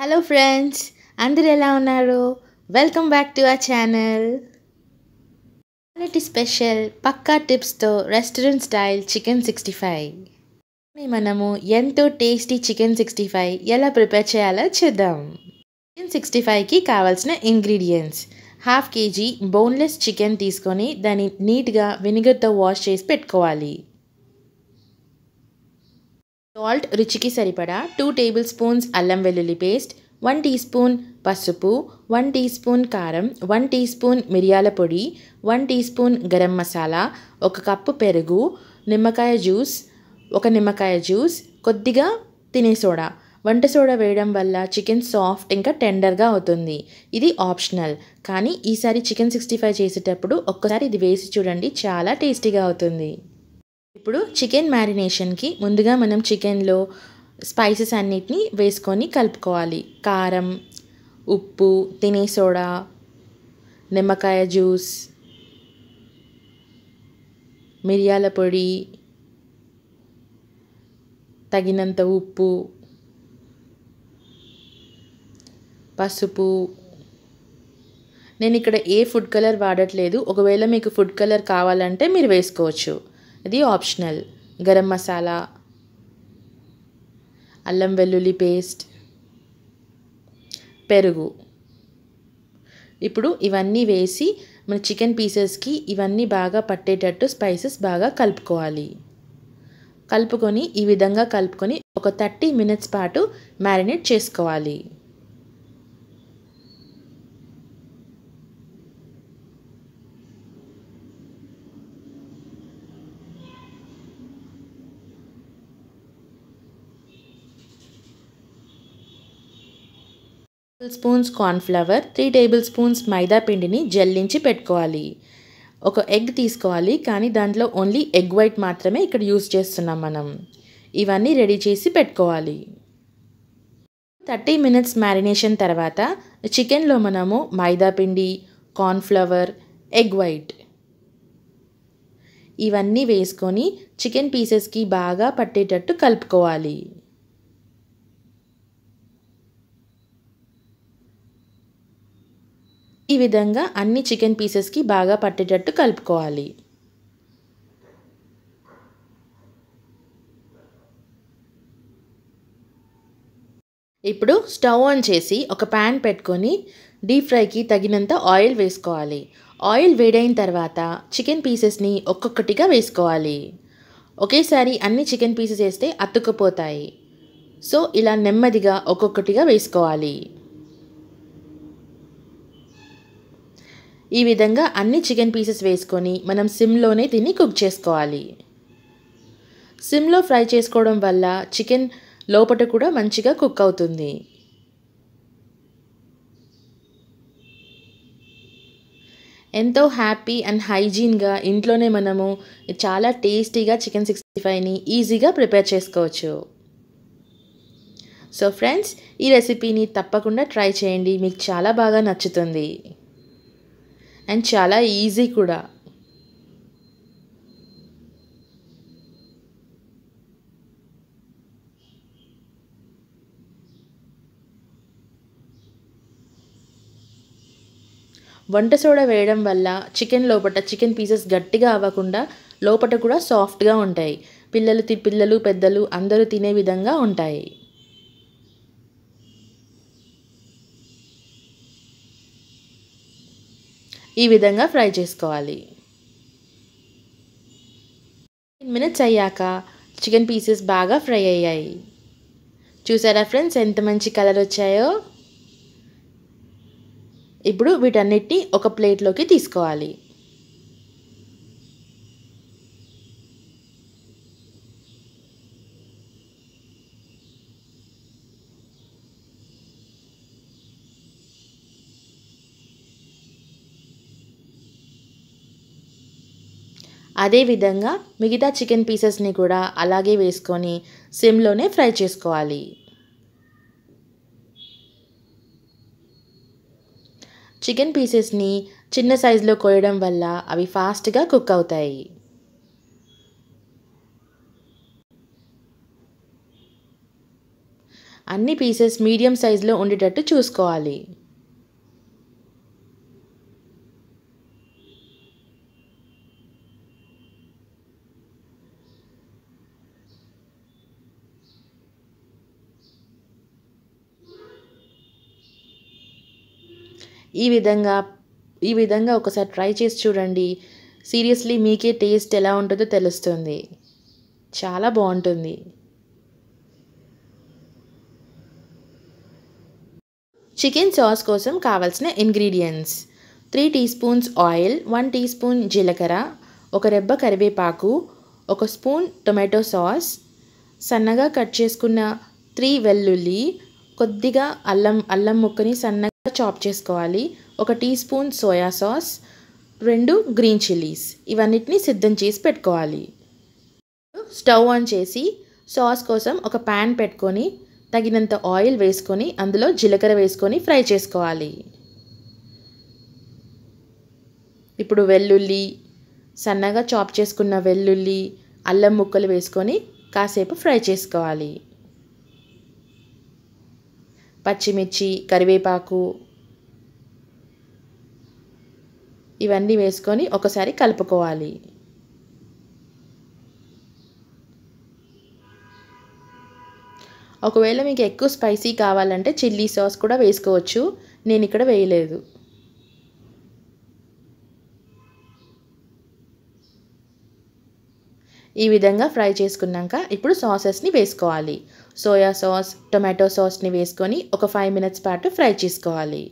hello friends అందరు ఎలా ఉన్నారు welcome back to our channel quality special పక్కా టిప్స్తో restaurant style chicken sixty five మనము ఎంతో టేస్టీ చికెన్ సిక్స్టీ ఫైవ్ ఎలా ప్రిపేర్ చేయాలో చూద్దాం చికెన్ సిక్స్టీ ఫైవ్కి కావాల్సిన ingredients half K G boneless chicken తీసుకొని దాన్ని నీట్గా వినిగర్తో వాష్ చేసి పెట్టుకోవాలి సాల్ట్ రుచికి సరిపడా టూ టేబుల్ స్పూన్స్ అల్లం వెల్లుల్లి పేస్ట్ వన్ టీ స్పూన్ పసుపు వన్ టీ స్పూన్ కారం వన్ టీ స్పూన్ మిరియాల పొడి one teaspoon garam masala ఒక కప్పు పెరుగు నిమ్మకాయ జ్యూస్ ఒక నిమ్మకాయ జ్యూస్ కొద్దిగా తినే సోడా వంట సోడా వేయడం వల్ల చికెన్ సాఫ్ట్ ఇంకా టెండర్గా అవుతుంది ఇది ఆప్షనల్ కానీ ఈసారి చికెన్ సిక్స్టీ ఫైవ్ చేసేటప్పుడు ఒక్కసారి ఇది వేసి చూడండి చాలా టేస్టీగా అవుతుంది ఇప్పుడు చికెన్ మ్యారినేషన్కి ముందుగా మనం చికెన్లో స్పైసెస్ అన్నిటినీ వేసుకొని కలుపుకోవాలి కారం ఉప్పు తినే సోడా నిమ్మకాయ జ్యూస్ మిరియాల పొడి తగినంత ఉప్పు పసుపు నేను ఇక్కడ ఏ ఫుడ్ కలర్ వాడట్లేదు ఒకవేళ మీకు ఫుడ్ కలర్ కావాలంటే మీరు వేసుకోవచ్చు ఇది ఆప్షనల్ గరం మసాలా అల్లం వెల్లుల్లి పేస్ట్ పెరుగు ఇప్పుడు ఇవన్నీ వేసి మన చికెన్ పీసెస్కి ఇవన్నీ బాగా పట్టేటట్టు స్పైసెస్ బాగా కలుపుకోవాలి కలుపుకొని ఈ విధంగా కలుపుకొని ఒక థర్టీ మినిట్స్ పాటు మ్యారినేట్ చేసుకోవాలి tablespoons cornflour three tablespoons మైదా పిండిని జల్లించి పెట్టుకోవాలి ఒక ఎగ్ తీసుకోవాలి కానీ దాంట్లో ఓన్లీ ఎగ్ వైట్ మాత్రమే ఇక్కడ యూస్ చేస్తున్నాం మనం ఇవన్నీ రెడీ చేసి పెట్టుకోవాలి థర్టీ మినిట్స్ మ్యారినేషన్ తర్వాత చికెన్లో మనము మైదా పిండి కార్న్ఫ్లవర్ ఎగ్ వైట్ ఇవన్నీ వేసుకొని చికెన్ పీసెస్కి బాగా పట్టేటట్టు కలుపుకోవాలి ఈ విధంగా అన్ని చికెన్ పీసెస్కి బాగా పట్టేటట్టు కలుపుకోవాలి ఇప్పుడు స్టవ్ ఆన్ చేసి ఒక ప్యాన్ పెట్టుకొని డీప్ ఫ్రైకి తగినంత ఆయిల్ వేసుకోవాలి ఆయిల్ వేడైన తర్వాత చికెన్ పీసెస్ని ఒక్కొక్కటిగా వేసుకోవాలి ఒకేసారి అన్ని చికెన్ పీసెస్ వేస్తే అతుక్కుపోతాయి సో ఇలా నెమ్మదిగా ఒక్కొక్కటిగా వేసుకోవాలి ఈ విధంగా అన్ని చికెన్ పీసెస్ వేసుకొని మనం సిమ్లోనే దీన్ని కుక్ చేసుకోవాలి సిమ్లో ఫ్రై చేసుకోవడం వల్ల చికెన్ లోపల కూడా మంచిగా కుక్ అవుతుంది ఎంతో హ్యాపీ అండ్ హైజీన్గా ఇంట్లోనే మనము చాలా టేస్టీగా చికెన్ సిక్స్టీ ఫైవ్ని ఈజీగా ప్రిపేర్ చేసుకోవచ్చు సో ఫ్రెండ్స్ ఈ రెసిపీని తప్పకుండా ట్రై చేయండి మీకు చాలా బాగా నచ్చుతుంది అండ్ చాలా ఈజీ కూడా వంట సోడా వేయడం వల్ల చికెన్ లోపల చికెన్ పీసెస్ గట్టిగా అవ్వకుండా లోపల కూడా సాఫ్ట్గా ఉంటాయి పిల్లలు పిల్లలు పెద్దలు అందరూ తినే విధంగా ఉంటాయి ఈ విధంగా ఫ్రై చేసుకోవాలి మినిట్స్ అయ్యాక చికెన్ పీసెస్ బాగా ఫ్రై అయ్యాయి చూసారా ఫ్రెండ్స్ ఎంత మంచి కలర్ వచ్చాయో ఇప్పుడు వీటన్నిటిని ఒక ప్లేట్లోకి తీసుకోవాలి అదేవిధంగా మిగతా చికెన్ పీసెస్ని కూడా అలాగే వేసుకొని సిమ్లోనే ఫ్రై చేసుకోవాలి చికెన్ పీసెస్ని చిన్న సైజులో కోయడం వల్ల అవి ఫాస్ట్గా కుక్ అవుతాయి అన్ని పీసెస్ మీడియం సైజులో ఉండేటట్టు చూసుకోవాలి ఈ విధంగా ఈ విధంగా ఒకసారి ట్రై చేసి చూడండి సీరియస్లీ మీకే టేస్ట్ ఎలా ఉంటుందో తెలుస్తుంది చాలా బాగుంటుంది చికెన్ సాస్ కోసం కావాల్సిన ingredients three teaspoons oil one teaspoon జీలకర్ర ఒక రెబ్బ కరివేపాకు ఒక స్పూన్ టొమాటో సాస్ సన్నగా కట్ చేసుకున్న త్రీ వెల్లుల్లి కొద్దిగా అల్లం అల్లం ముక్కని సన్నగా చాప్ చేసుకోవాలి ఒక టీ స్పూన్ సోయా సాస్ రెండు గ్రీన్ చిల్లీస్ ఇవన్నిటిని సిద్ధం చేసి పెట్టుకోవాలి స్టవ్ ఆన్ చేసి సాస్ కోసం ఒక ప్యాన్ పెట్టుకొని తగినంత ఆయిల్ వేసుకొని అందులో జీలకర్ర వేసుకొని ఫ్రై చేసుకోవాలి ఇప్పుడు వెల్లుల్లి సన్నగా చాప్ చేసుకున్న వెల్లుల్లి అల్లం ముక్కలు వేసుకొని కాసేపు ఫ్రై చేసుకోవాలి పచ్చిమిర్చి కరివేపాకు ఇవన్నీ వేసుకొని ఒకసారి కలుపుకోవాలి ఒకవేళ మీకు ఎక్కువ స్పైసీ కావాలంటే చిల్లీ సాస్ కూడా వేసుకోవచ్చు నేను ఇక్కడ వేయలేదు ఈ విధంగా ఫ్రై చేసుకున్నాక ఇప్పుడు సాసెస్ని వేసుకోవాలి సోయా సాస్ టొమాటో సాస్ని వేసుకొని ఒక ఫైవ్ మినిట్స్ పాటు ఫ్రై చేసుకోవాలి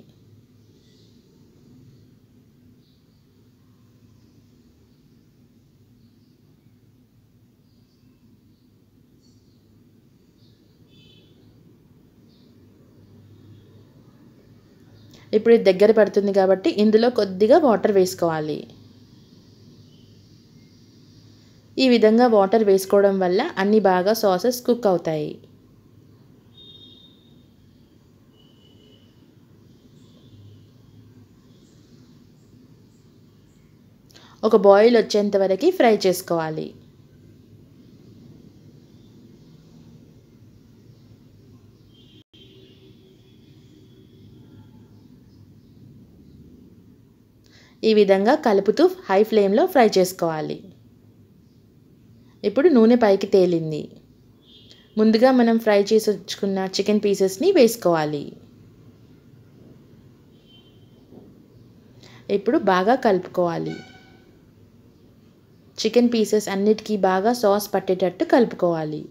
ఇప్పుడు ఇది దగ్గర పడుతుంది కాబట్టి ఇందులో కొద్దిగా వాటర్ వేసుకోవాలి ఈ విధంగా వాటర్ వేసుకోవడం వల్ల అన్ని బాగా సాసెస్ కుక్ అవుతాయి ఒక బాయిల్ వచ్చేంత వరకు ఫ్రై చేసుకోవాలి ఈ విధంగా కలుపుతూ హై ఫ్లేమ్లో ఫ్రై చేసుకోవాలి ఇప్పుడు నూనె పైకి తేలింది ముందుగా మనం ఫ్రై చేసి ఉంచుకున్న చికెన్ పీసెస్ని వేసుకోవాలి ఇప్పుడు బాగా కలుపుకోవాలి చికెన్ పీసెస్ అన్నిటికీ బాగా సాస్ పట్టేటట్టు కలుపుకోవాలి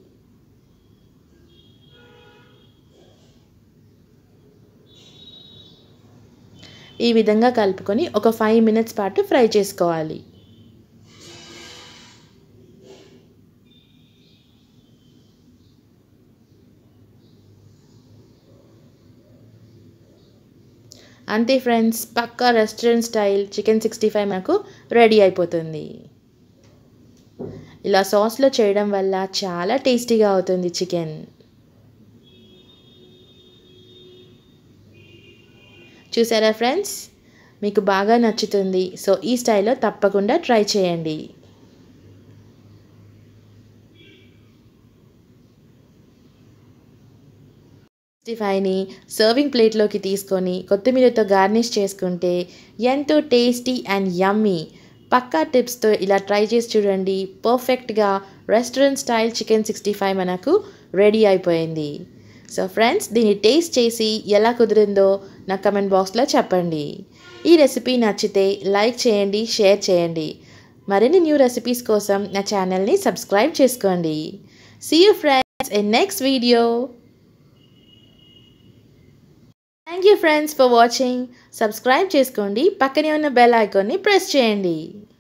ఈ విధంగా కలుపుకొని ఒక ఫైవ్ మినిట్స్ పాటు ఫ్రై చేసుకోవాలి అంతే ఫ్రెండ్స్ పక్కా restaurant style chicken sixty five మనకు రెడీ అయిపోతుంది ఇలా సాస్లో చేయడం వల్ల చాలా టేస్టీగా అవుతుంది చికెన్ చూసారా ఫ్రెండ్స్ మీకు బాగా నచ్చుతుంది సో ఈ స్టైల్లో తప్పకుండా ట్రై చేయండి ఫైవ్ని సర్వింగ్ ప్లేట్లోకి తీసుకొని కొత్తిమీరతో గార్నిష్ చేసుకుంటే ఎంతో టేస్టీ అండ్ యమ్మీ పక్కా టిప్స్తో ఇలా ట్రై చేసి చూడండి పర్ఫెక్ట్గా restaurant style chicken sixty five మనకు రెడీ అయిపోయింది సో ఫ్రెండ్స్ దీన్ని టేస్ట్ చేసి ఎలా కుదిరిందో నా కమెంట్ బాక్స్లో చెప్పండి ఈ రెసిపీ నచ్చితే లైక్ చేయండి షేర్ చేయండి మరిన్ని న్యూ రెసిపీస్ కోసం నా ఛానల్ని సబ్స్క్రైబ్ చేసుకోండి see you friends in next video thank you friends for watching subscribe చేసుకోండి పక్కనే ఉన్న బెల్ ఐకాన్ని ప్రెస్ చేయండి